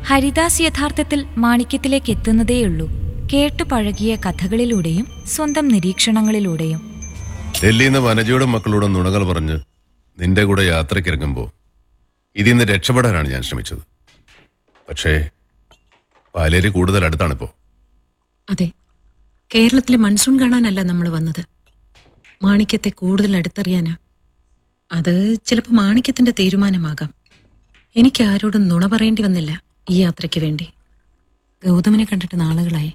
ഹരിദാസ് യഥാർത്ഥത്തിൽ മാണിക്യത്തിലേക്ക് എത്തുന്നതേയുള്ളൂ കേട്ടു പഴകിയ കഥകളിലൂടെയും സ്വന്തം നിരീക്ഷണങ്ങളിലൂടെയും ഡൽഹിയിൽ നിന്ന് വനജയോടും മക്കളോടും നുണകൾ പറഞ്ഞ് നിന്റെ കൂടെ യാത്രയ്ക്കിറങ്ങുമ്പോൾ ഇതിൽ നിന്ന് രക്ഷപ്പെടാനാണ് ഞാൻ ശ്രമിച്ചത് പക്ഷേ പാലേരി കൂടുതൽ അടുത്താണിപ്പോ അതെ കേരളത്തിലെ മൺസൂൺ കാണാനല്ല നമ്മൾ വന്നത് മാണിക്യത്തെ കൂടുതൽ അടുത്തറിയാനാ അത് ചിലപ്പോൾ മാണിക്യത്തിന്റെ തീരുമാനമാകാം എനിക്ക് ആരോടും നുണ പറയേണ്ടി വന്നില്ല ഈ യാത്രയ്ക്ക് വേണ്ടി ഗൗതമിനെ കണ്ടിട്ട് നാളുകളായി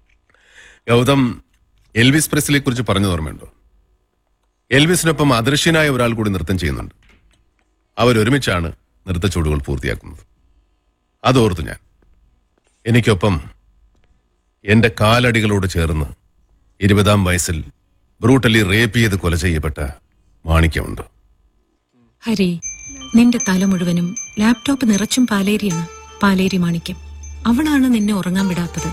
ഗൗതം എൽവിസ് പ്രസിലെ കുറിച്ച് പറഞ്ഞു ഓർമ്മയുണ്ടോ എൽവിസിനൊപ്പം അദൃശ്യനായ ഒരാൾ കൂടി നൃത്തം ചെയ്യുന്നുണ്ട് അവരൊരുമിച്ചാണ് നൃത്തച്ചുവടുകൾ പൂർത്തിയാക്കുന്നത് അതോർത്തു ഞാൻ എനിക്കൊപ്പം എന്റെ കാലടികളോട് ചേർന്ന് ഇരുപതാം വയസ്സിൽ ബ്രൂട്ടലി റേപ്പ് ചെയ്ത് കൊല ചെയ്യപ്പെട്ട മാണിക്യമുണ്ട് ഹരി നിന്റെ തല മുഴുവനും ലാപ്ടോപ്പ് നിറച്ചും പാലേരിയാണ് പാലേരി മാണിക്യം അവളാണ് നിന്നെ ഉറങ്ങാൻ വിടാത്തത്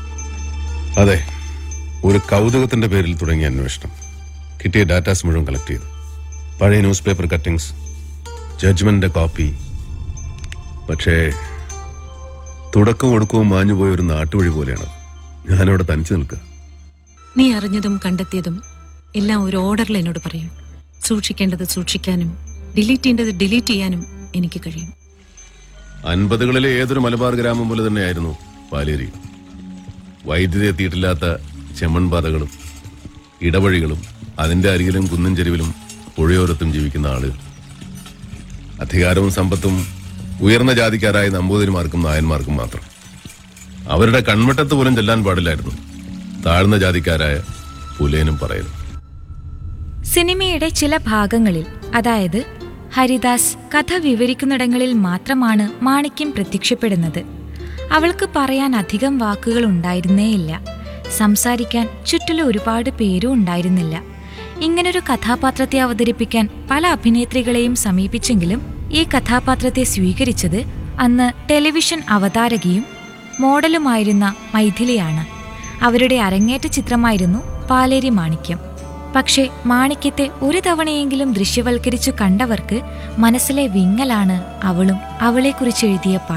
അതെ ഒരു കൗതുകത്തിന്റെ പേരിൽ തുടങ്ങിയ അന്വേഷണം കിട്ടിയ ഡാറ്റാസ് മുഴുവൻ കളക്ട് ചെയ്തു പഴയ ന്യൂസ് പേപ്പർ കട്ടിങ്സ് ജഡ്ജ്മെന്റിന്റെ കോപ്പി പക്ഷേ തുടക്കവും ഒടുക്കവും മാഞ്ഞുപോയ ഒരു നാട്ടുവഴി പോലെയാണ് ഞാനവിടെ തനിച്ചു നിൽക്കുക നീ അറിഞ്ഞതും കണ്ടെത്തിയതും എല്ലാം ഒരു ഓർഡറിൽ എന്നോട് പറയും സൂക്ഷിക്കേണ്ടത് സൂക്ഷിക്കാനും ഡിലീറ്റ് ചെയ്യേണ്ടത് ഡിലീറ്റ് ചെയ്യാനും എനിക്ക് കഴിയും അൻപതുകളിലെ ഏതൊരു മലബാർ ഗ്രാമം പോലെ തന്നെയായിരുന്നു പാലേരി വൈദ്യുതി എത്തിയിട്ടില്ലാത്ത ചെമ്മൺപാതകളും ഇടവഴികളും അതിന്റെ അരികിലും കുന്നും ചെരുവിലും പുഴയോരത്തും ജീവിക്കുന്ന ആളുകൾ അധികാരവും സമ്പത്തും ഉയർന്ന ജാതിക്കാരായ നമ്പൂതിരിമാർക്കും നായന്മാർക്കും മാത്രം അവരുടെ കൺവട്ടത്ത് പോലും ചെല്ലാൻ പാടില്ലായിരുന്നു താഴ്ന്ന ജാതിക്കാരായ പുലേനും പറയലും സിനിമയുടെ ചില ഭാഗങ്ങളിൽ അതായത് ഹരിദാസ് കഥ വിവരിക്കുന്നിടങ്ങളിൽ മാത്രമാണ് മാണിക്യം പ്രത്യക്ഷപ്പെടുന്നത് അവൾക്ക് പറയാൻ അധികം വാക്കുകൾ ഉണ്ടായിരുന്നേയില്ല സംസാരിക്കാൻ ചുറ്റിലും ഒരുപാട് പേരും ഉണ്ടായിരുന്നില്ല ഇങ്ങനൊരു കഥാപാത്രത്തെ അവതരിപ്പിക്കാൻ പല അഭിനേത്രികളെയും സമീപിച്ചെങ്കിലും ഈ കഥാപാത്രത്തെ സ്വീകരിച്ചത് അന്ന് ടെലിവിഷൻ അവതാരകയും മോഡലുമായിരുന്ന മൈഥിലിയാണ് അവരുടെ അരങ്ങേറ്റ ചിത്രമായിരുന്നു പാലേരി മാണിക്യം പക്ഷേ മാണിക്യത്തെ ഒരു തവണയെങ്കിലും ദൃശ്യവൽക്കരിച്ചു കണ്ടവർക്ക് മനസ്സിലെ വിങ്ങലാണ് അവളും അവളെക്കുറിച്ചെഴുതിയ